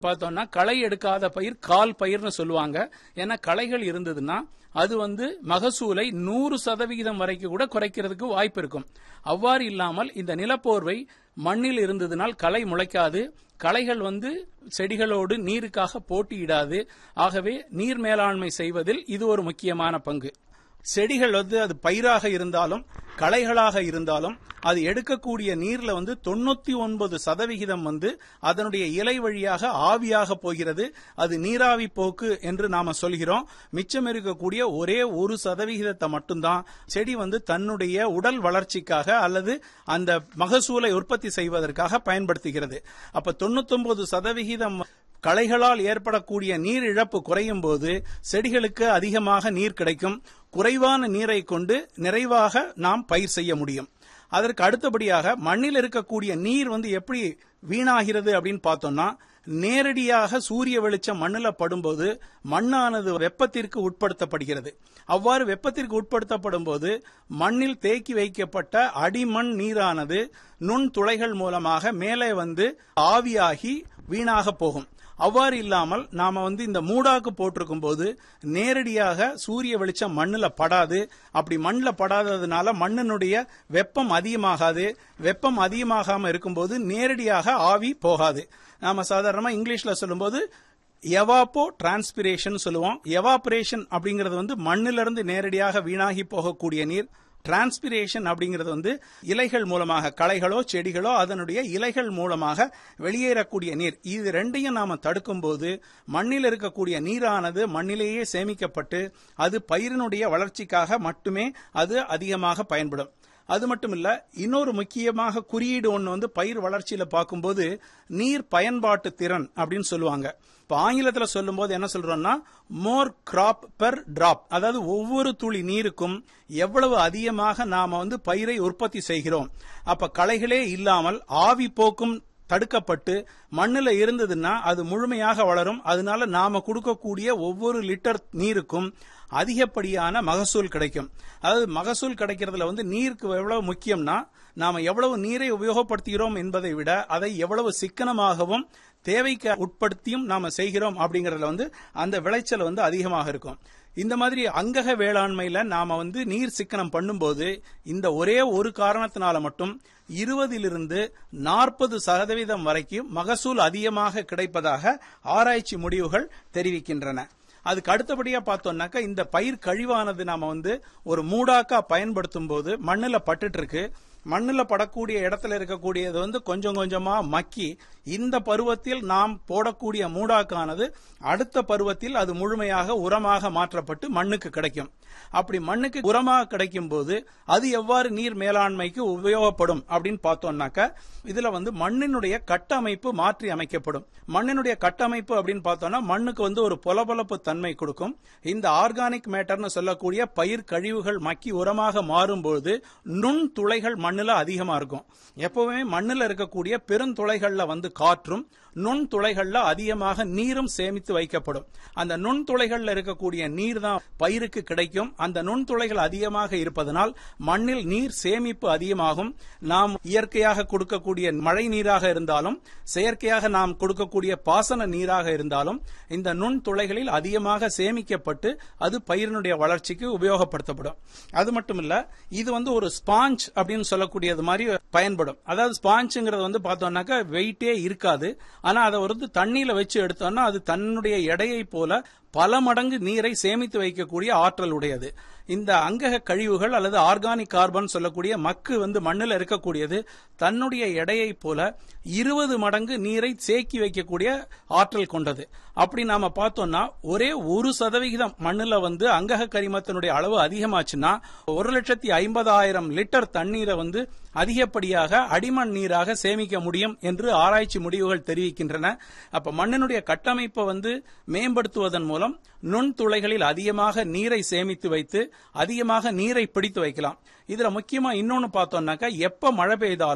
பார்த்தோம்னா களை எடுக்காத பயிர் கால் பயிர்னு சொல்லுவாங்க ஏன்னா களைகள் இருந்ததுன்னா அது வந்து மகசூலை நூறு சதவிகிதம் வரைக்கும் கூட குறைக்கிறதுக்கு வாய்ப்பு இருக்கும் அவ்வாறு இல்லாமல் இந்த நிலப்போர்வை மண்ணில் இருந்ததுனால் களை முளைக்காது களைகள் வந்து செடிகளோடு நீருக்காக போட்டியிடாது ஆகவே நீர் மேலாண்மை செய்வதில் இது ஒரு முக்கியமான பங்கு செடிகள் வந்து அது பயிராக இருந்தாலும் களைகளாக இருந்தாலும் அது எடுக்கக்கூடிய நீர்ல வந்து தொண்ணூத்தி ஒன்பது சதவிகிதம் வந்து அதனுடைய இலை வழியாக ஆவியாக போகிறது அது நீராவி போக்கு என்று நாம சொல்கிறோம் மிச்சம் இருக்கக்கூடிய ஒரே ஒரு சதவிகிதத்தை மட்டும்தான் செடி வந்து தன்னுடைய உடல் வளர்ச்சிக்காக அல்லது அந்த மகசூலை உற்பத்தி செய்வதற்காக பயன்படுத்துகிறது அப்ப தொண்ணூத்தி சதவிகிதம் களைகளால் ஏற்படக்கூடிய நீர் இழப்பு குறையும் போது செடிகளுக்கு அதிகமாக நீர் கிடைக்கும் குறைவான நீரை கொண்டு நிறைவாக நாம் பயிர் செய்ய முடியும் அதற்கு அடுத்தபடியாக மண்ணில் இருக்கக்கூடிய நீர் வந்து எப்படி வீணாகிறது அப்படின்னு பார்த்தோம்னா நேரடியாக சூரிய வெளிச்சம் மண்ணில் படும்போது மண்ணானது வெப்பத்திற்கு உட்படுத்தப்படுகிறது அவ்வாறு வெப்பத்திற்கு உட்படுத்தப்படும் போது மண்ணில் தேக்கி வைக்கப்பட்ட அடிமண் நீரானது நுண் துளைகள் மூலமாக மேலே வந்து ஆவியாகி வீணாக போகும் அவ்வாறு இல்லாமல் நாம வந்து இந்த மூடாக்கு போட்டிருக்கும் போது நேரடியாக சூரிய வெளிச்சம் மண்ணில் படாது அப்படி மண்ணில் படாததுனால மண்ணினுடைய வெப்பம் அதிகமாகாது வெப்பம் அதிகமாகாம இருக்கும்போது நேரடியாக ஆவி போகாது நாம சாதாரணமா இங்கிலீஷ்ல சொல்லும்போது எவாப்போ டிரான்ஸ்பிரேஷன் சொல்லுவோம் எவாபரேஷன் அப்படிங்கிறது வந்து மண்ணிலிருந்து நேரடியாக வீணாகி போகக்கூடிய நீர் டிரான்ஸ்பிரேஷன் அப்படிங்கிறது வந்து இலைகள் மூலமாக களைகளோ செடிகளோ அதனுடைய இலைகள் மூலமாக வெளியேறக்கூடிய நீர் இது ரெண்டையும் நாம தடுக்கும் போது மண்ணில் இருக்கக்கூடிய நீரானது மண்ணிலேயே சேமிக்கப்பட்டு அது பயிரினுடைய வளர்ச்சிக்காக மட்டுமே அது அதிகமாக பயன்படும் அது மட்டும் இல்ல இன்னொரு முக்கியமாக குறியீடு ஒன்று வந்து பயிர் வளர்ச்சியில பார்க்கும்போது நீர் பயன்பாட்டு திறன் அப்படின்னு சொல்லுவாங்க இப்ப ஆங்கிலத்துல சொல்லும் போது என்ன சொல்றோம்னா மோர் கிராப் பெர் டிராப் அதாவது ஒவ்வொரு துளி நீருக்கும் எவ்வளவு அதிகமாக நாம வந்து பயிரை உற்பத்தி செய்கிறோம் அப்ப களைகளே இல்லாமல் ஆவி போக்கும் தடுக்கப்பட்டு மண்ணில் இருந்ததுன்னா அது முழுமையாக வளரும் அதனால நாம கொடுக்கக்கூடிய ஒவ்வொரு லிட்டர் நீருக்கும் அதிகப்படியான மகசூல் கிடைக்கும் அதாவது மகசூல் கிடைக்கிறதுல வந்து நீருக்கு எவ்வளவு முக்கியம்னா நாம எவ்வளவு நீரை உபயோகப்படுத்துகிறோம் என்பதை விட அதை எவ்வளவு சிக்கனமாகவும் தேவைக்கு உட்படுத்தியும் நாம செய்கிறோம் அப்படிங்கறதுல வந்து அந்த விளைச்சல் வந்து அதிகமாக இருக்கும் இந்த மாதிரி அங்கக வேளாண்மையில நாம வந்து நீர் சிக்கனம் பண்ணும்போது இந்த ஒரே ஒரு காரணத்தினால மட்டும் இருபதிலிருந்து நாற்பது சதவீதம் வரைக்கும் மகசூல் அதிகமாக கிடைப்பதாக ஆராய்ச்சி முடிவுகள் தெரிவிக்கின்றன அதுக்கு அடுத்தபடியா பார்த்தோம்னாக்கா இந்த பயிர் கழிவானது நாம வந்து ஒரு மூடாக்கா பயன்படுத்தும் போது மண்ணுல பட்டுட்டு இருக்கு மண்ணுல படக்கூடிய இடத்துல இருக்கக்கூடியது வந்து கொஞ்சம் கொஞ்சமா மக்கி இந்த பருவத்தில் நாம் போடக்கூடிய மூடாக்கானது அடுத்த பருவத்தில் அது முழுமையாக உரமாக மாற்றப்பட்டு மண்ணுக்கு கிடைக்கும் அப்படி மண்ணுக்கு உரமாக கிடைக்கும் போது அது எவ்வாறு நீர் மேலாண்மைக்கு உபயோகப்படும் அப்படின்னு பார்த்தோம்னாக்க இதுல வந்து மண்ணினுடைய கட்டமைப்பு மாற்றி அமைக்கப்படும் மண்ணினுடைய கட்டமைப்பு அப்படின்னு பார்த்தோம்னா மண்ணுக்கு வந்து ஒரு பொலபொலப்பு தன்மை கொடுக்கும் இந்த ஆர்கானிக் மேட்டர்னு சொல்லக்கூடிய பயிர் கழிவுகள் மக்கி உரமாக மாறும்போது நுண் துளைகள் மண்ணுல அதிகமா இருக்கும் எப்பவுமே மண்ணுல இருக்கக்கூடிய பெருந்துளைகள்ல வந்து காற்றும் நுண் துளைகள்ல அதிகமாக நீரும் சேமித்து வைக்கப்படும் அந்த நுண் துளைகள்ல இருக்கக்கூடிய நீர் தான் பயிருக்கு கிடைக்கும் அந்த நுண் துளைகள் அதிகமாக இருப்பதனால் மண்ணில் நீர் சேமிப்பு அதிகமாகும் நாம் இயற்கையாக கொடுக்கக்கூடிய மழை நீராக இருந்தாலும் செயற்கையாக நாம் கொடுக்கக்கூடிய பாசன நீராக இருந்தாலும் இந்த நுண் துளைகளில் அதிகமாக சேமிக்கப்பட்டு அது பயிரினுடைய வளர்ச்சிக்கு உபயோகப்படுத்தப்படும் அது மட்டும் இல்ல இது வந்து ஒரு ஸ்பாஞ்ச் அப்படின்னு சொல்லக்கூடியது மாதிரி பயன்படும் அதாவது ஸ்பாஞ்சுங்கிறது வந்து பார்த்தோம்னாக்கா வெயிட்டே இருக்காது ஆனா அதை வந்து தண்ணியில வச்சு எடுத்தோம்னா அது தன்னுடைய எடையை போல பல மடங்கு நீரை சேமித்து வைக்கக்கூடிய ஆற்றல் உடையது இந்த அங்கக கழிவுகள் அல்லது ஆர்கானிக் கார்பன் சொல்லக்கூடிய மக்கு வந்து மண்ணில் இருக்கக்கூடியது தன்னுடைய எடையை போல இருபது மடங்கு நீரை தேக்கி வைக்கக்கூடிய ஆற்றல் கொண்டது அப்படி நாம பார்த்தோம்னா ஒரே ஒரு சதவிகிதம் மண்ணுல வந்து அங்கக கரிமத்தினுடைய அளவு அதிகமாச்சுன்னா ஒரு லட்சத்தி ஐம்பதாயிரம் லிட்டர் தண்ணீரை வந்து அதிகப்படியாக அடிமண் நீராக சேமிக்க முடியும் என்று ஆராய்ச்சி முடிவுகள் தெரிவிக்கின்றன அப்ப மண்ணினுடைய கட்டமைப்பை வந்து மேம்படுத்துவதன் மூலம் நுண்துளைகளில் அதிகமாக நீரை சேமித்து வைத்து அதிகமாக நீரை பிடித்து வைக்கலாம் இதுல முக்கியமா இன்னொன்னு பார்த்தோம்னாக்கா எப்ப மழை பெய்தாலும்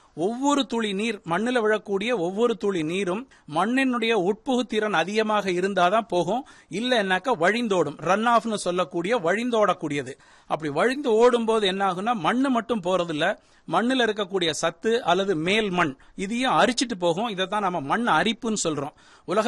ஒவ்வொரு துளி நீர் மண்ணில் விழக்கூடிய ஒவ்வொரு துளி நீரும் மண்ணினுடைய உட்புகு திறன் அதிகமாக இருந்தாதான் போகும் இல்லைன்னாக்கா வழிந்தோடும் ரன் ஆஃப்னு சொல்லக்கூடிய வழிந்தோடக்கூடியது அப்படி வழிந்து ஓடும்போது என்ன ஆகும்னா மண்ணு மட்டும் போறதில்ல மண்ணில் இருக்கக்கூடிய சத்து அல்லது மேல் மண் இதையும் அரிச்சிட்டு போகும் இதை தான் நம்ம மண் அரிப்புன்னு சொல்றோம் உலக